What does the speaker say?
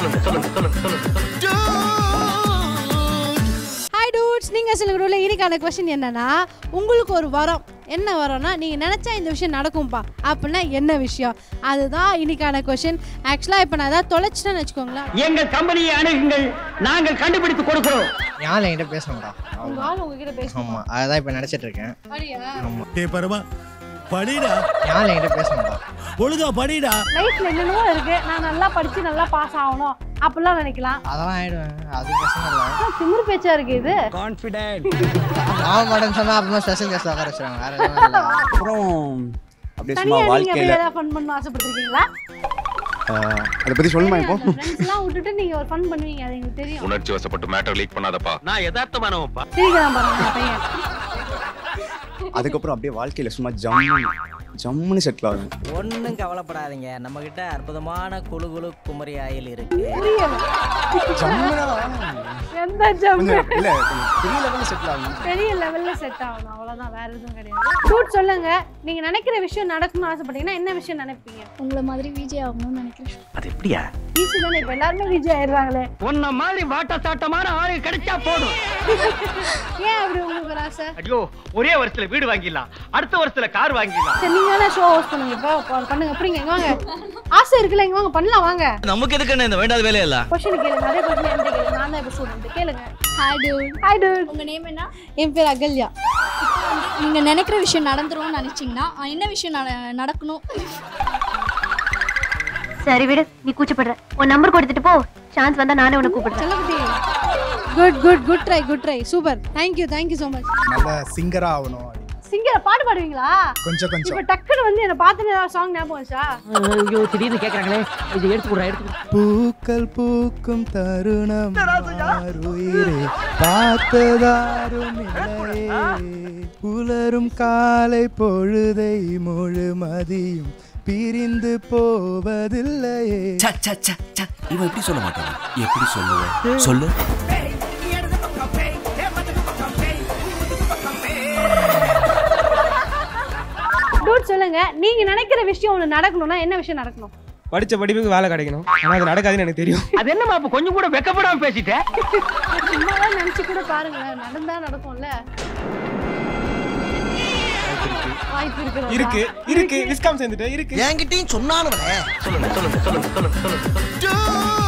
Hi dudes நீங்கள் சொல்லுறதுல இன்னைக்கான question என்னன்னா உங்களுக்கு ஒரு வரம் என்ன வரம்னா நீங்கள் நினச்சா இந்த விஷயம் நடக்கும்பா அப்படின்னா என்ன விஷயம் அதுதான் இன்னைக்கான கொஸ்டின் ஆக்சுவலாக இப்போ நான் ஏதாவது தொலைச்சிட்டேன்னு வச்சுக்கோங்களேன் எங்கள் கம்பெனியை அணுகுங்கள் நாங்கள் கண்டுபிடித்து கொடுக்கிறோம் யாரும் என்கிட்ட பேசணும்டா உங்க ஆள் உங்ககிட்ட பேசணும் ஆமா அதான் இப்ப நினைச்சிட்டு இருக்கேன் அப்படியா டே பரமா படிடா யாரும் என்கிட்ட பேசணும்டா ஒழுங்கா படிடா லைஃப்ல என்னென்னமோ இருக்கு நான் நல்லா படிச்சு நல்லா பாஸ் ஆகணும் அப்படிலாம் நினைக்கலாம் அதெல்லாம் ஆயிடுவேன் அது பிரச்சனை இல்லை ஆனா, திமிரு பேச்சா இருக்கு இது கான்ஃபிடென்ட் நான் மாட்டேன்னு சொன்னா அப்புறமா ஸ்பெஷல் கேஸ்ல உட்கார வச்சிருவாங்க வேற எதுவும் இல்லை அப்புறம் அப்படியே தனியா சும்மா நீங்க வாழ்க்கையில போய் ஏதாவது ஃபன் பண்ண ஆசைப்பட்டிருக்கீங்களா ஆஹ், அதை பத்தி சொல்லணுமா இப்போ ஃப்ரெண்ட்ஸ் எல்லாம் விட்டுட்டு நீங்க ஒரு ஃபன் பண்ணுவீங்க அது எங்களுக்கு தெரியும் உணர்ச்சி வசப்பட்டு மேட்டர் லீக் பண்ணாதப்பா நான் யதார்த்தமானவப்பா சிரிக்கலாம் பாருங்க அந்த பையன் அதுக்கப்புறம் அப்படியே வாழ்க்கையில சும்மா ஜம்மு ஜம்முன்னு செட்டில் ஆகும் ஒன்றும் கவலைப்படாதீங்க நம்ம கிட்ட அற்புதமான குழு குழு குமரி ஆயில் இருக்கு ஜம்முனா எந்த ஜம் கொஞ்சம் இல்ல கொஞ்சம் பெரிய லெவலில் செட்டில் ஆகும் பெரிய லெவல்ல செட் ஆகணும் அவ்வளவுதான் வேற எதுவும் கிடையாது டூட் சொல்லுங்க நீங்க நினைக்கிற விஷயம் நடக்கணும்னு ஆசைப்பட்டீங்கன்னா என்ன விஷயம் நினைப்பீங்க உங்களை மாதிரி விஜய் ஆகணும்னு நினைக்கிறேன் அது எப்படியா ஈஸி தானே இப்ப எல்லாருமே விஜய் ஆயிடுறாங்களே உன்ன மாதிரி வாட்ட சாட்டமான ஆளு கிடைச்சா போதும் ஏன் அப்படி உங்களுக்கு ஒரு ஆசை ஐயோ ஒரே வருஷத்துல வீடு வாங்கிடலாம் அடுத்த வருஷத்துல கார் வாங்கிடலாம் சரி நீங்க வேணா ஷோ ஹோஸ்ட் பண்ணுங்க இப்போ இப்போ பண்ணுங்க அப்படிங்க இங்க வாங்க ஆசை இருக்குல்ல இங்க வாங்க பண்ணலாம் வாங்க நமக்கு எதுக்கு இந்த வேண்டாத வேலையில்ல கொஸ்டின் கேளுங்க அதே கொஸ்டின் என்கிட்ட கேளுங்க நான் தான் இப்போ ஸ்டூடெண்ட் கேளுங்க ஹாய் டியூட் ஹாய் டூட் உங்க நேம் என்ன என் பேர் அகல்யா நீங்க நினைக்கிற விஷயம் நடந்துரும்னு நினைச்சீங்கன்னா அஹ், என்ன விஷயம் நட- நடக்கணும் சரி விடு நீ கூச்சப்படுற உன் நம்பர் கொடுத்துட்டு போ சான்ஸ் வந்தா நானே உன்னை கூப்பிடுறேன் செல்லக்குட்டி good good good try good try super thank you thank you so much நல்ல சிங்கரா ஆகணும் சிங்கர் பாட்டு பாடுவீங்களா கொஞ்சம் கொஞ்சம் இப்போ டக்குன்னு வந்து என்ன பார்த்து சாங் ஞாபகம் வச்சா ஐயோ திடீர்னு கேக்குறாங்களே இது எடுத்து கொடுறா எடுத்து பூக்கள் பூக்கும் தருணம் உயிரே பார்த்ததாரும் இல்லையே புலரும் காலை பொழுதை முழுமதியும் பிரிந்து போவதில்லையே இவன் எப்படி சொல்ல மாட்டான் எப்படி சொல்லுவேன் சொல்லு டூட் சொல்லுங்க நீங்க நினைக்கிற விஷயம் ஒன்று நடக்கணும்னா என்ன விஷயம் நடக்கணும் படிச்ச படிப்புக்கு வேலை கிடைக்கணும் ஆனா அது நடக்காதுன்னு எனக்கு தெரியும் அது என்னமா அப்ப கொஞ்சம் கூட வெக்கப்படாம பேசிட்டேன் சும்மா தான் நினைச்சு கூட பாருங்களேன் நடந்தா நடக்கும்ல வாய்ப்பு இருக்கிறதா? இருக்கு இருக்கு விஸ்காம் சேர்ந்துட்டு இருக்கு என்கிட்டயும் சொன்னானுவலே Dude!